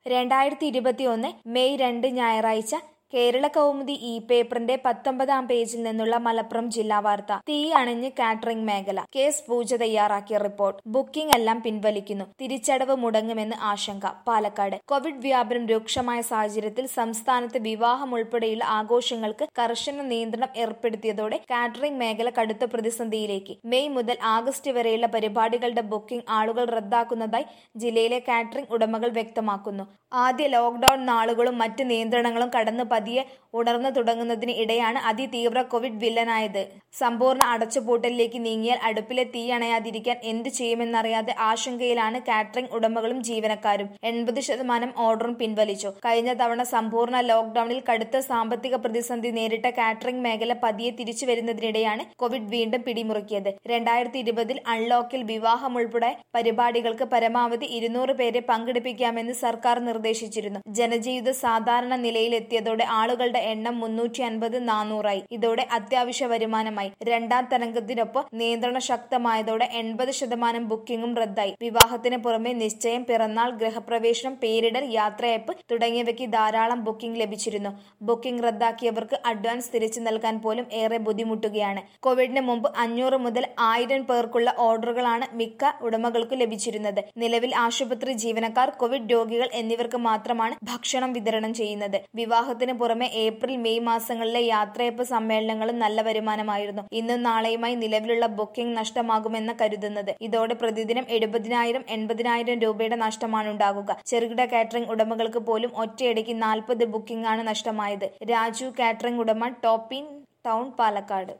രണ്ടായിരത്തി ഇരുപത്തിയൊന്ന് മെയ് രണ്ട് ഞായറാഴ്ച കേരള കൗമുദി ഇ പേപ്പറിന്റെ പത്തൊമ്പതാം പേജിൽ നിന്നുള്ള മലപ്പുറം ജില്ലാ വാർത്ത തീ അണഞ്ഞ് കാറ്ററിംഗ് മേഖല കേസ് പൂജ തയ്യാറാക്കിയ റിപ്പോർട്ട് ബുക്കിംഗ് എല്ലാം പിൻവലിക്കുന്നു തിരിച്ചടവ് മുടങ്ങുമെന്ന് ആശങ്ക പാലക്കാട് കോവിഡ് വ്യാപനം രൂക്ഷമായ സാഹചര്യത്തിൽ സംസ്ഥാനത്ത് വിവാഹം ഉൾപ്പെടെയുള്ള ആഘോഷങ്ങൾക്ക് കർശന നിയന്ത്രണം ഏർപ്പെടുത്തിയതോടെ കാറ്ററിംഗ് മേഖല കടുത്ത പ്രതിസന്ധിയിലേക്ക് മെയ് മുതൽ ആഗസ്റ്റ് വരെയുള്ള പരിപാടികളുടെ ബുക്കിംഗ് ആളുകൾ റദ്ദാക്കുന്നതായി ജില്ലയിലെ കാറ്ററിംഗ് ഉടമകൾ വ്യക്തമാക്കുന്നു ആദ്യ ലോക്ഡൌൺ നാളുകളും മറ്റ് നിയന്ത്രണങ്ങളും കടന്നു പതിയെ ഉണർന്നു തുടങ്ങുന്നതിന് ഇടെയാണ് അതിതീവ്ര കോവിഡ് വില്ലനായത് സമ്പൂർണ്ണ അടച്ചുപൂട്ടലിലേക്ക് നീങ്ങിയാൽ അടുപ്പിലെ തീ അണയാതിരിക്കാൻ എന്തു ചെയ്യുമെന്നറിയാതെ ആശങ്കയിലാണ് കാറ്ററിംഗ് ഉടമകളും ജീവനക്കാരും എൺപത് ശതമാനം ഓർഡറും പിൻവലിച്ചു കഴിഞ്ഞ തവണ സമ്പൂർണ്ണ ലോക്ഡൌണിൽ കടുത്ത സാമ്പത്തിക പ്രതിസന്ധി നേരിട്ട കാറ്ററിംഗ് മേഖല പതിയെ തിരിച്ചു വരുന്നതിനിടെയാണ് കോവിഡ് വീണ്ടും പിടിമുറുക്കിയത് രണ്ടായിരത്തി ഇരുപതിൽ അൺലോക്കിൽ വിവാഹം ഉൾപ്പെടെ പരിപാടികൾക്ക് പരമാവധി ഇരുന്നൂറ് പേരെ പങ്കെടുപ്പിക്കാമെന്ന് സർക്കാർ നിർദ്ദേശിച്ചിരുന്നു ജനജീവിത സാധാരണ നിലയിലെത്തിയതോടെ ആളുകളുടെ എണ്ണം മുന്നൂറ്റി അൻപത് നാനൂറായി ഇതോടെ അത്യാവശ്യ വരുമാനമായി രണ്ടാം തരംഗത്തിനൊപ്പം നിയന്ത്രണം ശക്തമായതോടെ എൺപത് ശതമാനം ബുക്കിംഗും റദ്ദായി വിവാഹത്തിന് പുറമെ നിശ്ചയം പിറന്നാൾ ഗൃഹപ്രവേശനം പേരിടൽ യാത്രയപ്പ് തുടങ്ങിയവയ്ക്ക് ധാരാളം ബുക്കിംഗ് ലഭിച്ചിരുന്നു ബുക്കിംഗ് റദ്ദാക്കിയവർക്ക് അഡ്വാൻസ് തിരിച്ചു നൽകാൻ പോലും ഏറെ ബുദ്ധിമുട്ടുകയാണ് കോവിഡിന് മുമ്പ് അഞ്ഞൂറ് മുതൽ ആയിരം പേർക്കുള്ള ഓർഡറുകളാണ് മിക്ക ഉടമകൾക്കും ലഭിച്ചിരുന്നത് നിലവിൽ ആശുപത്രി ജീവനക്കാർ കോവിഡ് രോഗികൾ എന്നിവർക്ക് മാത്രമാണ് ഭക്ഷണം വിതരണം ചെയ്യുന്നത് വിവാഹത്തിന് പുറമെ ഏപ്രിൽ മെയ് മാസങ്ങളിലെ യാത്രയപ്പ് സമ്മേളനങ്ങളും നല്ല വരുമാനമായിരുന്നു ഇന്നും നാളെയുമായി നിലവിലുള്ള ബുക്കിംഗ് നഷ്ടമാകുമെന്ന് കരുതുന്നത് ഇതോടെ പ്രതിദിനം എഴുപതിനായിരം എൺപതിനായിരം രൂപയുടെ നഷ്ടമാണ് ഉണ്ടാകുക ചെറുകിട കാറ്ററിംഗ് ഉടമകൾക്ക് പോലും ഒറ്റയടിക്ക് നാൽപ്പത് ബുക്കിംഗ് ആണ് നഷ്ടമായത് രാജു കാറ്ററിംഗ് ഉടമ ടോപ്പിൻ ടൗൺ പാലക്കാട്